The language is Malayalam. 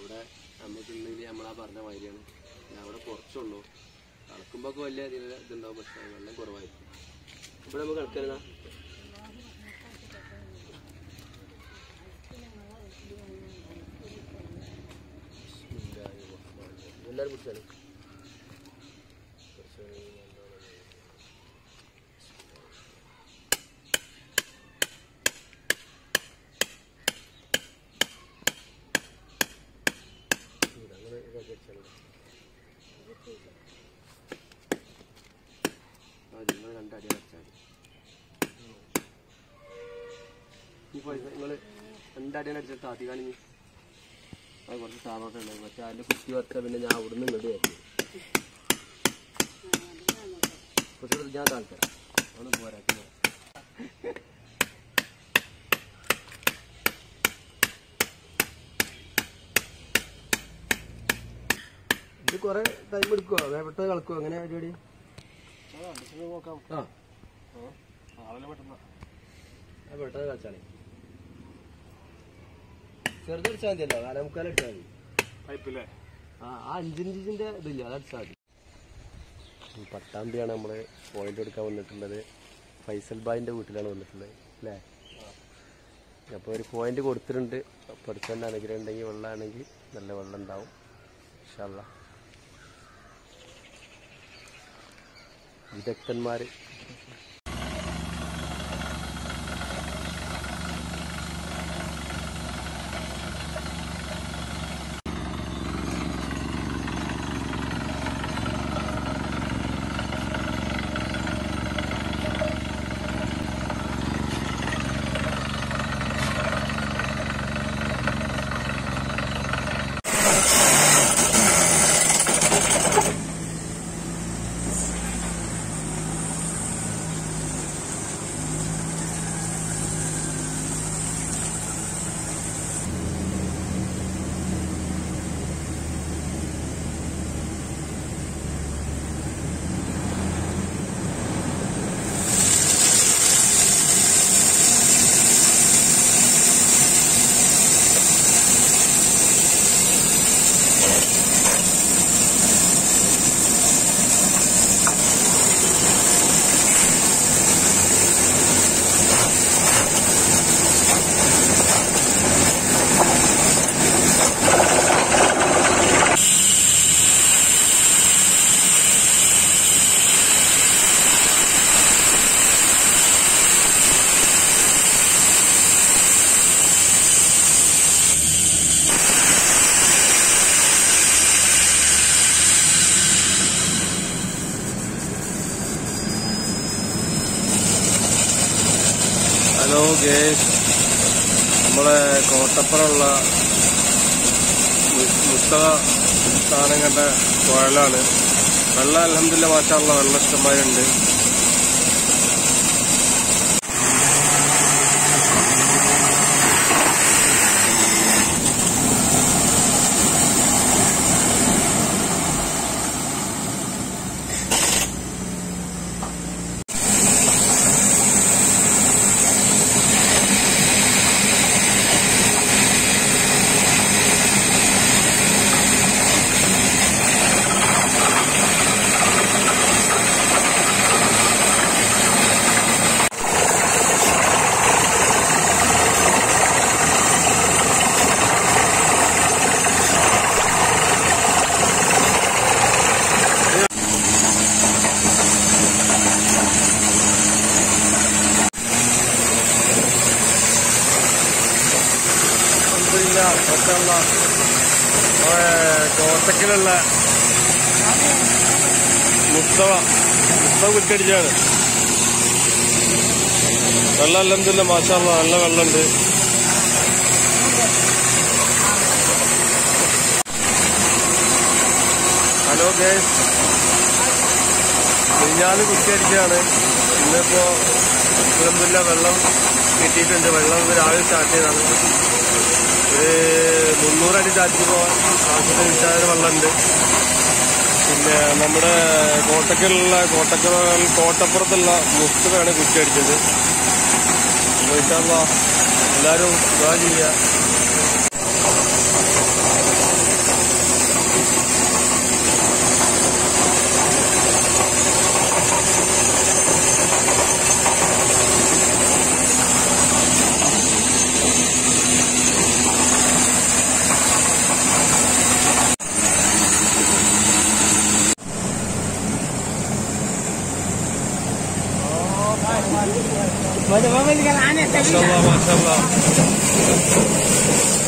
ഇവിടെ നമുക്കുണ്ടെങ്കിൽ നമ്മളാ പറഞ്ഞ മാതിരിയാണ് ഞാൻ അവിടെ കുറച്ചുള്ളൂ കളക്കുമ്പോൾ ഒക്കെ വലിയ ഇതിൽ ഇതുണ്ടാവും പക്ഷേ വെള്ളം കുറവായിരിക്കും ഇവിടെ നമുക്ക് കളിക്കരുതാ എല്ലാവരും കുടിച്ചാലും അങ്ങനെ ഇതാക്കി വെച്ചാലും ആ നിങ്ങൾ രണ്ടടി അടച്ചാൽ ഈ പൈസ നിങ്ങൾ രണ്ടടി അടിച്ചിട്ട് താത്തി കാണിഞ്ഞ് അത് കുറച്ച് താമസം ഉണ്ടായി മറ്റേ അതിൻ്റെ കുത്തി വെച്ചാൽ പിന്നെ ഞാൻ അവിടുന്ന് ഇങ്ങോട്ട് വരുന്നു കുറച്ചുകൂടെ ഞാൻ താല്പര്യം അവിടെ പോരാക്കി ഇത് കുറെ ടൈം എടുക്കുവോ വേപ്പെട്ട കളക്കുവോ എങ്ങനെ പരിപാടി ആ ആ പെട്ടെന്ന് കളിച്ചാണേ ചെറുത് അടിച്ചാൽ മതിയല്ലോ കാലമുക്കാൽ അടിച്ചാൽ മതി പൈപ്പില്ലേ ആ ആ അഞ്ചിഞ്ചിന്റെ ഇതില്ല അത് അടിച്ചാൽ മതി പട്ടാമ്പിയാണ് നമ്മൾ പോയിന്റ് എടുക്കാൻ വന്നിട്ടുള്ളത് ഫൈസൽ ബായിന്റെ വീട്ടിലാണ് വന്നിട്ടുള്ളത് അല്ലേ അപ്പോൾ ഒരു പോയിന്റ് കൊടുത്തിട്ടുണ്ട് പഠിച്ചതിൻ്റെ അനുഗ്രഹം ഉണ്ടെങ്കിൽ വെള്ളമാണെങ്കിൽ നല്ല വെള്ളം ഉണ്ടാവും ഇൻഷാല്ല വിദഗ്ധന്മാർ ഹലോ ഗേസ് നമ്മളെ കോട്ടപ്പുറമുള്ള മു- മുസ്തക സ്ഥാനം കണ്ട കുഴലാണ് വെള്ളം അലഹമില്ല മാറ്റാനുള്ള വെള്ളം ഇഷ്ടംമാതിരി ഉണ്ട് അൽഹംദുലില്ലാ, മാഷാഅല്ലാ. നമ്മളെ കോട്ടക്കലുള്ള മുസ്തവ മുസ്തവ കുറ്റടിച്ചാണ് വെള്ളം അല്ലെന്നില്ല മാഷാള്ള നല്ല വെള്ളമുണ്ട് ഹലോ ഗേസ് മിഞ്ഞാല് കുറ്റിയടിച്ചാണ് ഇന്നിപ്പോ അലഹമില്ല വെള്ളം കിട്ടിയിട്ടുണ്ട് വെള്ളം ഇന്ന് രാവിലെ സ്റ്റാർട്ട് ചെയ്തതാണ് ഒരു മുന്നൂറടി ചാറ്റി പോകാൻ ആവശ്യത്തിന് വിശാല വെള്ളമുണ്ട് പിന്നെ നമ്മുടെ കോട്ടക്കലുള്ള കോട്ടക്കൽ കോട്ടപ്പുറത്തുള്ള മുസ്തുവാണ് കുറ്റിയടിച്ചത് അപ്പോൾ ഇൻഷാല്ലാ എല്ലാവരും ദുആ ചെയ്യുക മാഷാ മാഷാ